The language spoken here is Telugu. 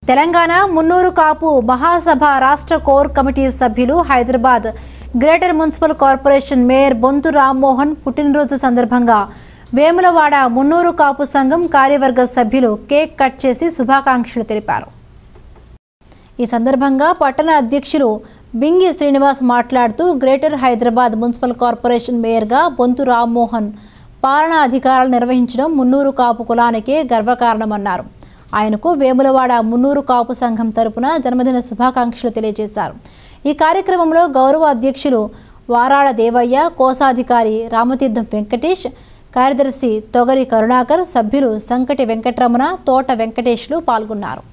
తెలంగాణ మున్నూరు కాపు మహాసభ రాష్ట్ర కోర్ కమిటీ సభ్యులు Hyderabad greater municipal corporation mayor Bonthu Rammohan పుట్టినరోజు సందర్భంగా వేములవాడ మున్నూరు కాపు సంఘం కార్యవర్గ సభ్యులు కేక్ కట్ చేసి శుభాకాంక్షలు తెలిపారు ఈ సందర్భంగా పట్టణ అధ్యక్షులు బింగి శ్రీనివాస్ మాట్లాడుతూ గ్రేటర్ హైదరాబాద్ మున్సిపల్ కార్పొరేషన్ మేయర్గా బొంతు రామ్మోహన్ పాలనా అధికారాలు నిర్వహించడం మున్నూరు కాపు కులానికే గర్వకారణమన్నారు ఆయనకు వేములవాడ మున్నూరు కాపు సంఘం తరపున జన్మదిన శుభాకాంక్షలు తెలియజేశారు ఈ కార్యక్రమంలో గౌరవ అధ్యక్షులు వారాళ దేవయ్య కోశాధికారి రామతీర్థం వెంకటేష్ కార్యదర్శి తొగరి కరుణాకర్ సభ్యులు సంకటి వెంకటరమణ తోట వెంకటేష్లు పాల్గొన్నారు